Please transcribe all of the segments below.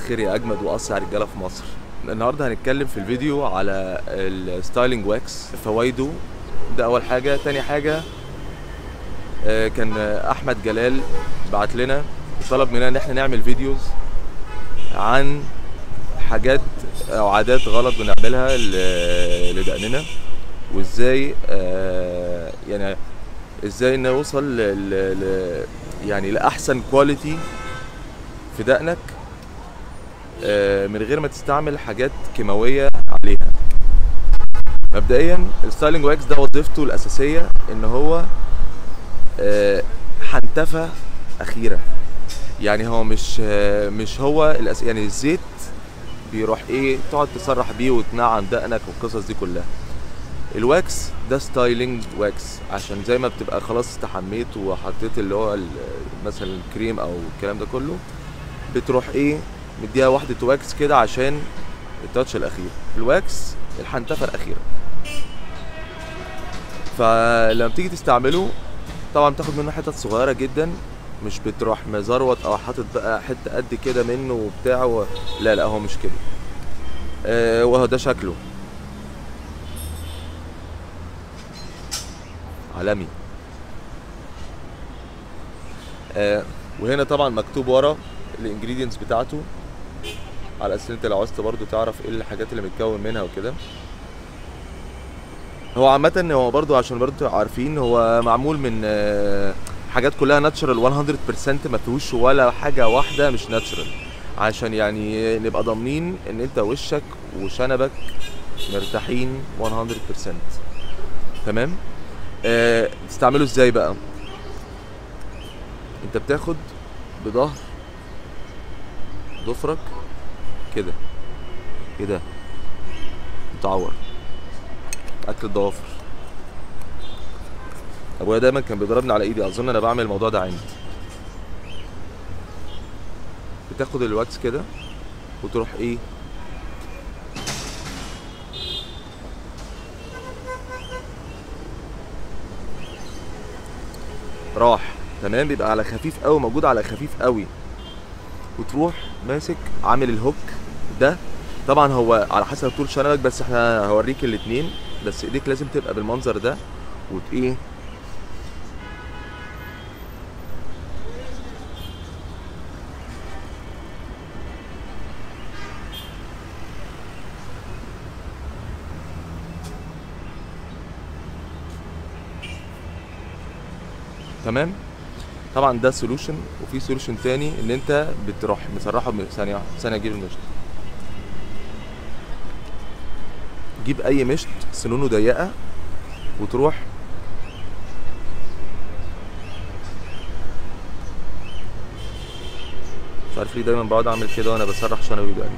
الخير يا اجمد واسرع رجاله في مصر النهارده هنتكلم في الفيديو على الستايلينج واكس فوائده ده اول حاجه تاني حاجه آه، كان احمد جلال بعت لنا طلب مننا ان احنا نعمل فيديوز عن حاجات او عادات غلط بنعملها ل- لدقننا وازاي آه، يعني ازاي نوصل ل... ل... ل... يعني لاحسن كواليتي في دقنك آه، من غير ما تستعمل حاجات كيماويه عليها مبدئيا الستايلينج واكس ده وظيفته الاساسيه ان هو آه، حنتفه اخيره يعني هو مش آه، مش هو الأس... يعني الزيت بيروح ايه تقعد تسرح بيه وتنعم دقنك والقصص دي كلها الواكس ده ستايلينج واكس عشان زي ما بتبقى خلاص استحميت وحطيت اللي هو ال- مثلا الكريم او الكلام ده كله بتروح ايه مديها واحدة واكس كده عشان التاتش الاخير الواكس الحنتفة الاخيرة فلما بتيجي تستعمله طبعا بتاخد منه حتت صغيرة جدا مش بتروح مزروط او حاطط بقى حتة قد كده منه وبتاع و... لا لا هو مش كده آه وهو ده شكله عالمي آه وهنا طبعا مكتوب ورا الانجريدينتس بتاعته على اساس انت لو عاوزت برضو تعرف ايه الحاجات اللي متكون منها وكده هو عامة هو برضو عشان برضو تبقوا عارفين هو معمول من آه، حاجات كلها ناتشرال 100% ما فيهوش ولا حاجة واحدة مش ناتشرال عشان يعني نبقى ضامنين ان انت وشك وشنبك مرتاحين 100% تمام آه، تستعمله ازاي بقى انت بتاخد بظهر ضفرك كده كده متعور اكل الضوافر ابويا دايما كان بيضربني على ايدي اظن انا بعمل الموضوع ده عندي بتاخد الواكس كده وتروح ايه راح تمام بيبقى على خفيف قوي موجود على خفيف قوي وتروح ماسك عامل الهوك ده طبعا هو على حسب طول شنبك بس احنا هوريك الاتنين بس ايديك لازم تبقى بالمنظر ده وت ايه تمام طبعا ده سولوشن وفي سولوشن تاني ان انت بتروح مسرحه من ثانيه واحدة. ثانيه اجيب المشط جيب اي مشط سنونه ضيقه وتروح مش عارف ليه دايما بقعد اعمل كده وانا بسرح شنبي بقلبي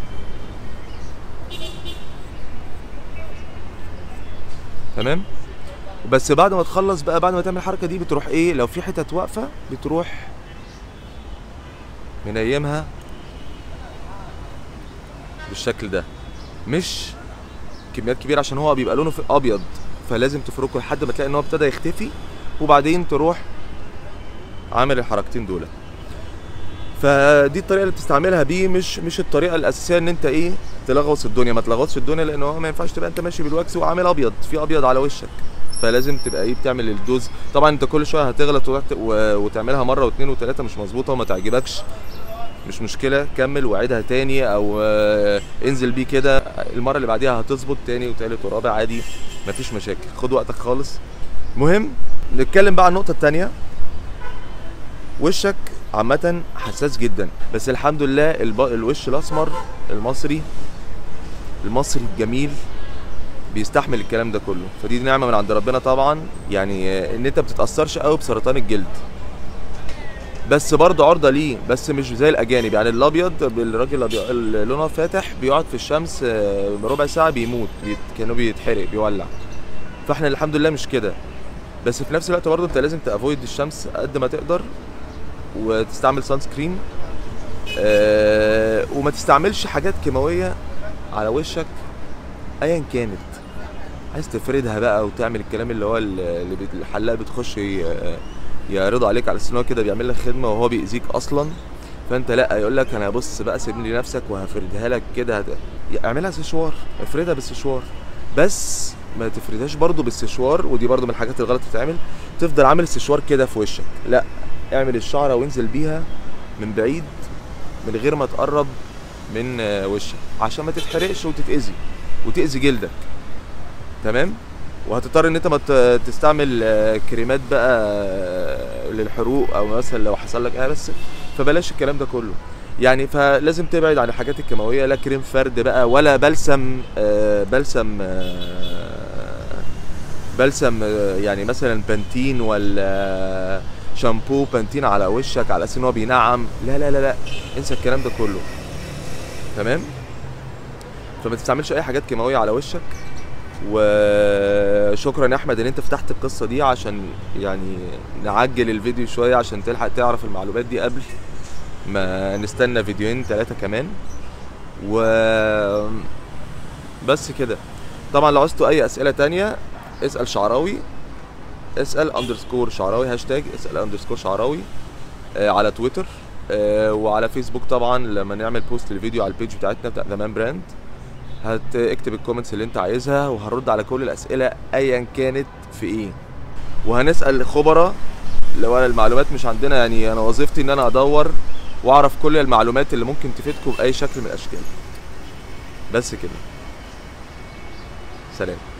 تمام بس بعد ما تخلص بقى بعد ما تعمل الحركه دي بتروح ايه لو في حتت واقفه بتروح منيمها بالشكل ده مش كميات كبيره عشان هو بيبقى لونه في ابيض فلازم تفركه لحد ما تلاقي ان هو ابتدى يختفي وبعدين تروح عامل الحركتين دول فدي الطريقه اللي بتستعملها بيه مش مش الطريقه الاساسيه ان انت ايه تلغوص الدنيا ما تلغوصش الدنيا لان هو ما ينفعش تبقى انت ماشي بالواكس وعامل ابيض في ابيض على وشك فلازم تبقى ايه بتعمل الدوز طبعا انت كل شويه هتغلط وت- و- وتعملها مره واثنين وثلاثه مش مظبوطه وما تعجبكش مش مشكله كمل وعيدها تاني او آه، انزل بيه كده المره اللي بعديها هتظبط تاني وتالت ورابع عادي مفيش مشاكل خد وقتك خالص مهم نتكلم بقى عن النقطه التانيه وشك عامة حساس جدا بس الحمد لله الب... الوش الاسمر المصري المصري الجميل بيستحمل الكلام ده كله فدي نعمه من عند ربنا طبعا يعني آه، ان انت بتتاثرش قوي بسرطان الجلد بس برضه عرضه ليه بس مش زي الاجانب يعني الابيض الراجل الأبيض- اللي لونه فاتح بيقعد في الشمس آه، ربع ساعه بيموت بيت... كانه بيتحرق بيولع فاحنا الحمد لله مش كده بس في نفس الوقت برضه انت لازم تافويد الشمس قد ما تقدر وتستعمل سان سكرين آه وما تستعملش حاجات كيماويه على وشك ايا كانت عايز تفردها بقى وتعمل الكلام اللي هو اللي بت- الحلاق بتخش ي- يعرضه عليك على اساس ان هو كده بيعمل لك خدمه وهو بيأذيك اصلا فانت لا يقول لك انا بص بقى سيب لي نفسك وهفردها لك كده هت... اعملها سشوار افردها بالسشوار بس ما تفردهاش برضو بالسشوار ودي برضو من الحاجات الغلط تتعمل تفضل عامل السشوار كده في وشك لا اعمل الشعره وانزل بيها من بعيد من غير ما تقرب من آه، وشك عشان ما تتحرقش وتتاذي وتاذي جلدك تمام وهتضطر ان انت ما ت- تستعمل آه، كريمات بقى آه، للحروق او مثلا لو حصل لك اه بس فبلاش الكلام ده كله يعني فلازم تبعد عن الحاجات الكيماويه لا كريم فرد بقى ولا بلسم آه، بلسم آه، بلسم آه، يعني مثلا بنتين ولا شامبو بنتين على وشك على اساس ان هو بينعم لا لا لا لا انسى الكلام ده كله تمام فما تستعملش اي حاجات كيماويه على وشك وشكرا يا احمد ان انت فتحت القصه دي عشان يعني نعجل الفيديو شويه عشان تلحق تعرف المعلومات دي قبل ما نستنى فيديوهين ثلاثه كمان و بس كده طبعا لو عوزتوا اي اسئله تانية اسال شعراوي اسال اندرسكور شعراوي هاشتاج اسال اندرسكور شعراوي آه، على تويتر آه، وعلى فيسبوك طبعا لما نعمل بوست للفيديو على البيج بتاعتنا بتاع ذا مان براند هتكتب الكومنتس اللي انت عايزها وهنرد على كل الاسئله ايا كانت في ايه وهنسال خبراء لو انا المعلومات مش عندنا يعني انا وظيفتي ان انا ادور واعرف كل المعلومات اللي ممكن تفيدكم باي شكل من الاشكال بس كده سلام